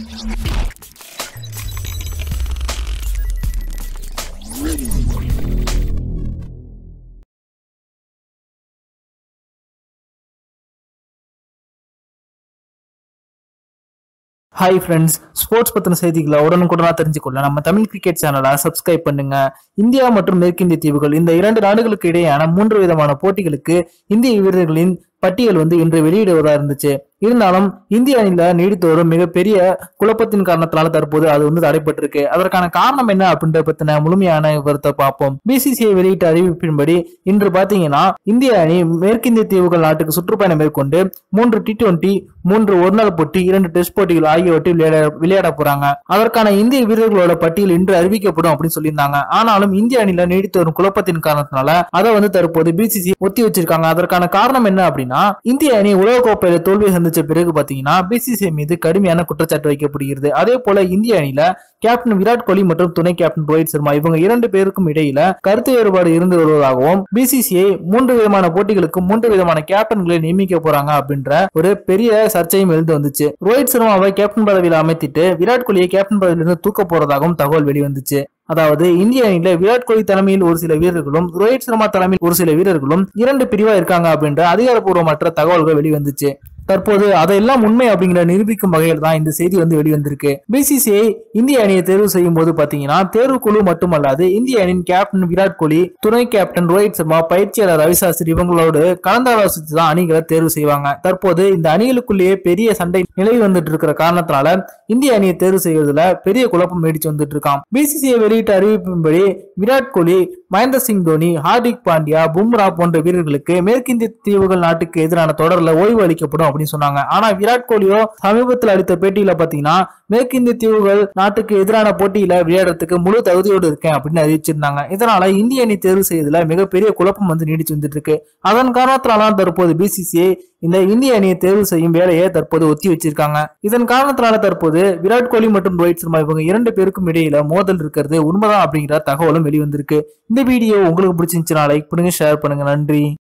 hi friends sports பத்தின செய்திகளை உடனுக்குடனா தெரிஞ்சுக்கொள்ள நம்ம தமிழ் கிரிக்கெட் சேனலை சப்ஸ்கிரைப் பண்ணுங்க இந்தியா மற்றும் மேற்கிந்திய தீவுகள் இந்த இரண்டு நாடுகளுக்கு இடையேயான மூன்று விதமான போட்டிகளுக்கு இந்திய வீரர்களின் பட்டியல் வந்து இன்று வெளியிடுவதா இருந்துச்சு இருந்தாலும் இந்திய அணியில நீடித்து வரும் மிகப்பெரிய குழப்பத்தின் காரணத்தினால தற்போது அது வந்து தடைப்பட்டிருக்கு அதற்கான காரணம் என்ன அப்படின்ற பத்தின முழுமையான விவரத்தை பார்ப்போம் பிசிசிஐ வெளியிட்ட அறிவிப்பின்படி இன்று பாத்தீங்கன்னா இந்திய அணி மேற்கிந்திய தீவுகள் நாட்டுக்கு சுற்றுப்பயணம் மேற்கொண்டு மூன்று டி டுவெண்டி மூன்று ஒருநாள் போட்டி இரண்டு டெஸ்ட் போட்டிகள் ஆகியவற்றில் விளையாட விளையாட போறாங்க அதற்கான இந்திய வீரர்களோட பட்டியல் இன்று அறிவிக்கப்படும் அப்படின்னு சொல்லியிருந்தாங்க ஆனாலும் இந்திய அணியில நீடித்து வரும் குழப்பத்தின் காரணத்தினால அதை வந்து தற்போது பிசிசி ஒத்தி வச்சிருக்காங்க அதற்கான காரணம் என்ன அப்படின்னா இந்திய அணி உலகக்கோப்பையில தோல்வியை சந்திச்ச பிறகு பாத்தீங்கன்னா பிசிசிஐ மீது கடுமையான குற்றச்சாட்டு வைக்கப்படுகிறது அதே போல இந்திய அணியில கேப்டன் விராட் கோலி மற்றும் துணை கேப்டன் ரோஹித் சர்மா இவங்க இரண்டு பேருக்கும் இடையில கருத்து வேறுபாடு இருந்து வருவதாகவும் பிசிசிஐ மூன்று விதமான போட்டிகளுக்கு மூன்று விதமான கேப்டன்களை நியமிக்க போறாங்க அப்படின்ற ஒரு பெரிய சர்ச்சையும் எழுந்து வந்துச்சு ரோஹித் சர்மாவை கேப்டன் பதவியில் அமைத்திட்டு விராட் கோலியை கேப்டன் பதவியிலிருந்து தூக்க போறதாகவும் தகவல் வெளிவந்துச்சு அதாவது இந்திய அணியில விராட் கோலி தலைமையில் ஒரு சில வீரர்களும் ரோஹித் சர்மா தலைமையில் ஒரு சில வீரர்களும் இரண்டு பிரிவா இருக்காங்க அப்படின்ற அதிகாரப்பூர்வமற்ற தகவல்கள் வெளிவந்துச்சு தற்போது அதையெல்லாம் உண்மை அப்படிங்கிற நிரூபிக்கும் வகையில் தான் இந்த செய்தி வந்து வெளிவந்திருக்கு பிசிசிஐ இந்திய அணியை தேர்வு செய்யும் போது பாத்தீங்கன்னா தேர்வு குழு மட்டுமல்லாது இந்திய அணியின் கேப்டன் விராட் கோலி துணை கேப்டன் ரோஹித் சர்மா பயிற்சியாளர் ரவிசாஸ்திரி இவங்களோடு கலந்தாலோசித்து தான் அணிகளை தேர்வு செய்வாங்க தற்போது இந்த அணிகளுக்குள்ளேயே பெரிய சண்டை நிலவி வந்துட்டு இருக்கிற காரணத்தினால இந்திய அணியை தேர்வு செய்வதில் பெரிய குழப்பம் நீடிச்சு வந்துட்டு இருக்கான் பிசிசிஐ வெளியிட்ட அறிவிப்பின்படி விராட் கோலி மகேந்திர சிங் தோனி ஹார்திக் பாண்டியா பும்ரா போன்ற வீரர்களுக்கு மேற்கிந்திய தீவுகள் நாட்டுக்கு எதிரான தொடர்ல ஓய்வு அளிக்கப்படும் அப்படின்னு சொன்னாங்க ஆனா விராட் கோலியோ சமீபத்தில் அளித்த பேட்டியில பாத்தீங்கன்னா மேற்கிந்திய தீவுகள் நாட்டுக்கு எதிரான போட்டியில விளையாடுறதுக்கு முழு தகுதியோடு இருக்கேன் அப்படின்னு அறிவிச்சிருந்தாங்க இதனால இந்திய அணி தேர்வு செய்யறதுல மிகப்பெரிய குழப்பம் வந்து நீடிச்சு வந்துட்டு இருக்கு அதன் காரணத்தினால தற்போது பிசிசிஐ இந்த இந்திய அணியை தேர்வு செய்யும் வேலையை தற்போது ஒத்தி வச்சிருக்காங்க இதன் காரணத்தினால தற்போது விராட் கோலி மற்றும் ரோஹித் சர்மா இவங்க இரண்டு பேருக்கும் இடையில மோதல் இருக்கிறது உண்மைதான் அப்படிங்கிற தகவலும் வெளிவந்திருக்கு இந்த வீடியோ உங்களுக்கு பிடிச்சிருந்துச்சுன்னா லைக் பண்ணுங்க ஷேர் பண்ணுங்க நன்றி